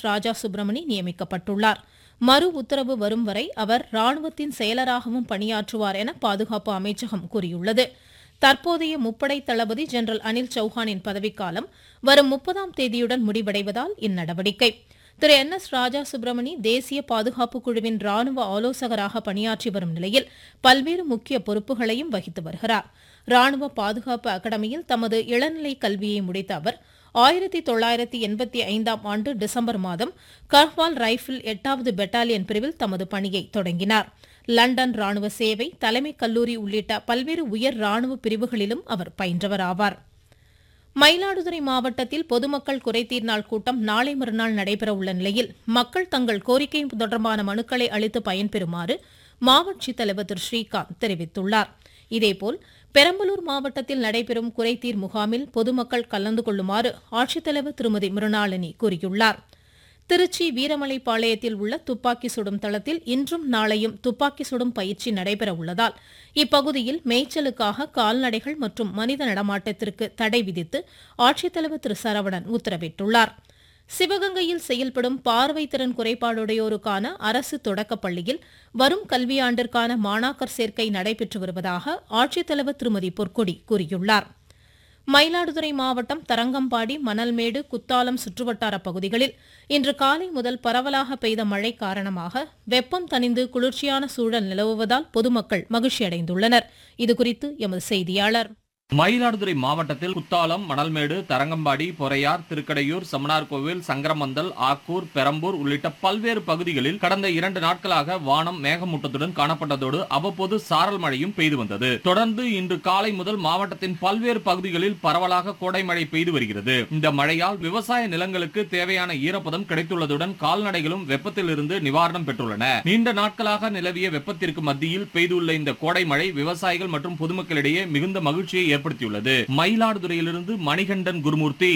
ராஜா சுப்பிரமணி நியமிக்கப்பட்டுள்ளார் மறு உத்தரவு வரும் வரை அவர் ராணுவத்தின் செயலராகவும் பணியாற்றுவார் என பாதுகாப்பு அமைச்சகம் கூறியுள்ளது தற்போதைய முப்படை தளபதி ஜெனரல் அனில் சௌஹானின் பதவிக்காலம் வரும் முப்பதாம் தேதியுடன் முடிவடைவதால் இந்நடவடிக்கை திரு என் எஸ் ராஜா சுப்பிரமணி தேசிய பாதுகாப்பு குழுவின் ராணுவ ஆலோசகராக பணியாற்றி வரும் நிலையில் பல்வேறு முக்கிய பொறுப்புகளையும் வகித்து வருகிறார் ராணுவ பாதுகாப்பு அகாடமியில் தமது இளநிலை கல்வியை முடித்த அவர் ஆயிரத்தி தொள்ளாயிரத்தி எண்பத்தி ஐந்தாம் ஆண்டு டிசம்பர் மாதம் கர்வால் ரைபிள் எட்டாவது பெட்டாலியன் பிரிவில் தமது பணியை தொடங்கினார் லண்டன் ராணுவ சேவை தலைமை கல்லூரி உள்ளிட்ட பல்வேறு உயர் ராணுவ பிரிவுகளிலும் அவர் பயின்றவர் ஆவார் மயிலாடுதுறை மாவட்டத்தில் பொதுமக்கள் குறைதீர் நாள் கூட்டம் நாளை மறுநாள் நடைபெற உள்ள நிலையில் மக்கள் தங்கள் கோரிக்கை தொடர்பான மனுக்களை அளித்து பயன்பெறுமாறு மாவட்ட ஆட்சித்தலைவர் திரு ஸ்ரீகாந்த் தெரிவித்துள்ளார் இதேபோல் பெரம்பலூர் மாவட்டத்தில் நடைபெறும் குறைதீர் முகாமில் பொதுமக்கள் கலந்து கொள்ளுமாறு ஆட்சித்தலைவர் திருமதி மிருணாளினி கூறியுள்ளார் திருச்சி வீரமலைப்பாளையத்தில் உள்ள துப்பாக்கி சுடும் தளத்தில் இன்றும் நாளையும் துப்பாக்கி சுடும் பயிற்சி நடைபெற உள்ளதால் இப்பகுதியில் மேய்ச்சலுக்காக கால்நடைகள் மற்றும் மனித நடமாட்டத்திற்கு தடை விதித்து ஆட்சித்தலைவர் திரு சரவணன் உத்தரவிட்டுள்ளார் சிவகங்கையில் செயல்படும் பார்வை திறன் குறைபாடுடையோருக்கான அரசு தொடக்கப் பள்ளியில் வரும் கல்வியாண்டிற்கான மாணாக்கர் சேர்க்கை நடைபெற்று வருவதாக ஆட்சித்தலைவர் திருமதி பொற்கொடி கூறியுள்ளார் மயிலாடுதுறை மாவட்டம் தரங்கம்பாடி மணல்மேடு குத்தாலம் சுற்றுவட்டார பகுதிகளில் இன்று காலை முதல் பரவலாக பெய்த மழை காரணமாக வெப்பம் தணிந்து குளிர்ச்சியான சூழல் நிலவுவதால் பொதுமக்கள் மகிழ்ச்சியடைந்துள்ளனர் இதுகுறித்து எமது செய்தியாளர் மயிலாடுதுறை மாவட்டத்தில் குத்தாலம் மணல்மேடு தரங்கம்பாடி பொறையார் திருக்கடையூர் சமனார்கோவில் சங்கரமந்தல் ஆக்கூர் பெரம்பூர் உள்ளிட்ட பல்வேறு பகுதிகளில் கடந்த இரண்டு நாட்களாக வானம் மேகமூட்டத்துடன் காணப்பட்டதோடு அவ்வப்போது சாரல் மழையும் பெய்து வந்தது தொடர்ந்து இன்று காலை முதல் மாவட்டத்தின் பல்வேறு பகுதிகளில் பரவலாக கோடை மழை பெய்து வருகிறது இந்த மழையால் விவசாய நிலங்களுக்கு தேவையான ஈரப்பதம் கிடைத்துள்ளதுடன் கால்நடைகளும் வெப்பத்தில் இருந்து நிவாரணம் பெற்றுள்ளன நீண்ட நாட்களாக நிலவிய வெப்பத்திற்கு மத்தியில் பெய்துள்ள இந்த கோடை மழை விவசாயிகள் மற்றும் பொதுமக்களிடையே மிகுந்த மகிழ்ச்சியை ஏற்படுத்தியுள்ளது மயிலாடுதுறையிலிருந்து மணிகண்டன் குருமூர்த்தி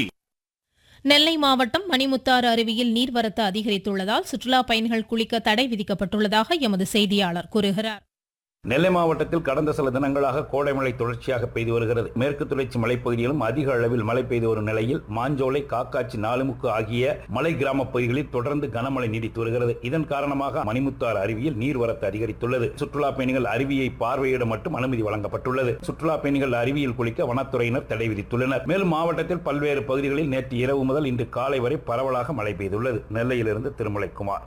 நெல்லை மாவட்டம் மணிமுத்தாறு அருவியில் நீர்வரத்து அதிகரித்துள்ளதால் சுற்றுலா பயணிகள் குளிக்க தடை விதிக்கப்பட்டுள்ளதாக எமது செய்தியாளர் கூறுகிறார் நெல்லை மாவட்டத்தில் கடந்த சில தினங்களாக கோடை மழை தொடர்ச்சியாக பெய்து வருகிறது மேற்கு தொடர்ச்சி மலைப்பகுதியிலும் அதிக அளவில் மழை பெய்து வரும் நிலையில் மாஞ்சோலை காக்காச்சி நாலுமுக்கு ஆகிய மலை கிராம பகுதிகளில் தொடர்ந்து கனமழை நீடித்து வருகிறது இதன் காரணமாக மணிமுத்தாறு அருவியில் நீர்வரத்து அதிகரித்துள்ளது சுற்றுலா பயணிகள் அருவியை பார்வையிட மட்டும் அனுமதி வழங்கப்பட்டுள்ளது சுற்றுலா பயணிகள் அருவியில் குளிக்க வனத்துறையினர் தடை விதித்துள்ளனர் மேலும் மாவட்டத்தில் பல்வேறு பகுதிகளில் நேற்று இரவு முதல் இன்று காலை வரை பரவலாக மழை பெய்துள்ளது நெல்லையிலிருந்து திருமலைக்குமார்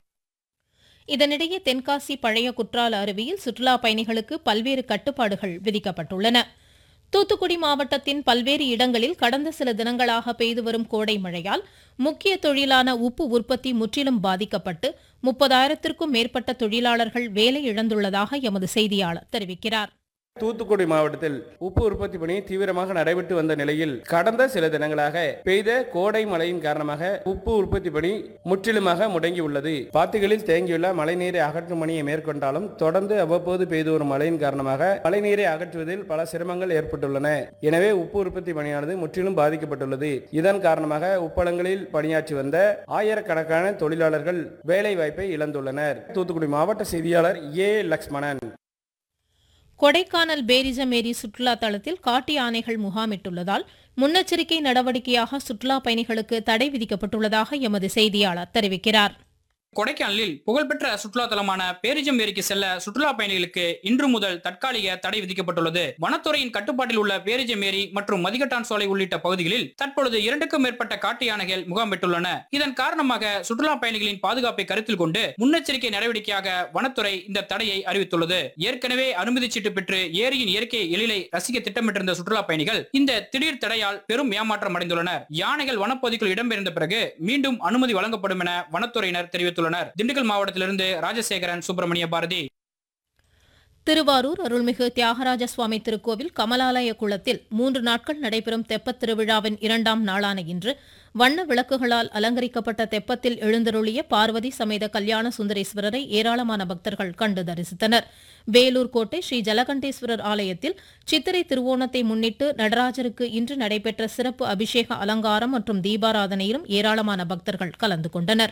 இதனிடையே தென்காசி பழைய குற்றால அருவியில் சுற்றுலா பயணிகளுக்கு பல்வேறு கட்டுப்பாடுகள் விதிக்கப்பட்டுள்ளன தூத்துக்குடி மாவட்டத்தின் பல்வேறு இடங்களில் கடந்த சில தினங்களாக பெய்து வரும் கோடை மழையால் முக்கிய தொழிலான உப்பு உற்பத்தி முற்றிலும் பாதிக்கப்பட்டு முப்பதாயிரத்திற்கும் மேற்பட்ட தொழிலாளர்கள் வேலை இழந்துள்ளதாக எமது செய்தியாளர் தெரிவிக்கிறார் தூத்துக்குடி மாவட்டத்தில் உப்பு உற்பத்தி பணி தீவிரமாக நடைபெற்று வந்த நிலையில் கடந்த சில தினங்களாக பெய்த கோடை மழையின் காரணமாக உப்பு உற்பத்தி பணி முற்றிலுமாக முடங்கி உள்ளது பாத்திகளில் தேங்கியுள்ள மழைநீரை அகற்றும் பணியை மேற்கொண்டாலும் தொடர்ந்து அவ்வப்போது பெய்து வரும் மழையின் காரணமாக மழைநீரை அகற்றுவதில் பல சிரமங்கள் ஏற்பட்டுள்ளன எனவே உப்பு உற்பத்தி பணியானது முற்றிலும் பாதிக்கப்பட்டுள்ளது இதன் காரணமாக உப்பளங்களில் பணியாற்றி வந்த ஆயிரக்கணக்கான தொழிலாளர்கள் வேலை வாய்ப்பை இழந்துள்ளனர் தூத்துக்குடி மாவட்ட செய்தியாளர் ஏ லக்ஷ்மணன் கொடைக்கானல் பேரிஜம் ஏரி சுற்றுலா தளத்தில் காட்டு யானைகள் முகாமிட்டுள்ளதால் முன்னெச்சரிக்கை நடவடிக்கையாக சுற்றுலா பயணிகளுக்கு தடை விதிக்கப்பட்டுள்ளதாக எமது செய்தியாளர் தெரிவிக்கிறார் கொடைக்கானலில் புகழ்பெற்ற சுற்றுலா தலமான பேரிஜம் ஏரிக்கு செல்ல சுற்றுலா பயணிகளுக்கு இன்று முதல் தற்காலிக தடை விதிக்கப்பட்டுள்ளது வனத்துறையின் கட்டுப்பாட்டில் உள்ள பேரிஜம் ஏரி மற்றும் மதிகட்டான் சோலை உள்ளிட்ட பகுதிகளில் தற்பொழுது இரண்டுக்கும் மேற்பட்ட காட்டு யானைகள் முகாம் பெற்றுள்ளன இதன் காரணமாக சுற்றுலா பயணிகளின் பாதுகாப்பை கருத்தில் கொண்டு முன்னெச்சரிக்கை நடவடிக்கையாக வனத்துறை இந்த தடையை அறிவித்துள்ளது ஏற்கனவே அனுமதி சீட்டு பெற்று ஏரியின் இயற்கை எழிலை ரசிக்க திட்டமிட்டிருந்த சுற்றுலா பயணிகள் இந்த திடீர் தடையால் பெரும் ஏமாற்றம் அடைந்துள்ளனர் யானைகள் வனப்பகுதிக்குள் இடம்பெயர்ந்த பிறகு மீண்டும் அனுமதி வழங்கப்படும் என வனத்துறையினர் தெரிவித்துள்ளனர் திண்டுக்கல் மாவட்டத்திலிருந்து ராஜசேகரன் சுப்பிரமணிய பாரதி திருவாரூர் அருள்மிகு தியாகராஜ சுவாமி திருக்கோவில் கமலாலய குளத்தில் மூன்று நாட்கள் நடைபெறும் தெப்பத் திருவிழாவின் இரண்டாம் நாளான இன்று வண்ண விளக்குகளால் அலங்கரிக்கப்பட்ட தெப்பத்தில் எழுந்தருளிய பார்வதி சமேத கல்யாண சுந்தரேஸ்வரரை ஏராளமான பக்தர்கள் கண்டு தரிசித்தனர் வேலூர் கோட்டை ஸ்ரீ ஜலகண்டேஸ்வரர் ஆலயத்தில் சித்திரை திருவோணத்தை முன்னிட்டு நடராஜருக்கு இன்று நடைபெற்ற சிறப்பு அபிஷேக அலங்காரம் மற்றும் தீபாராதனையிலும் ஏராளமான பக்தர்கள் கலந்து கொண்டனர்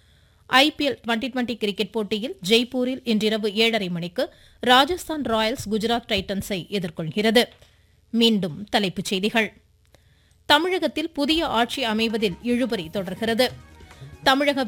ஐபிஎல் டுவெண்டி டுவெண்டி கிரிக்கெட் போட்டியில் ஜெய்ப்பூரில் இன்றிரவு ஏழரை மணிக்கு ராஜஸ்தான் ராயல்ஸ் குஜராத் டைட்டன்ஸை எதிர்கொள்கிறது மீண்டும் தலைப்புச் செய்திகள் தமிழகத்தில் புதிய ஆட்சி அமைவதில் இழுபறி தொடர்கிறது தமிழக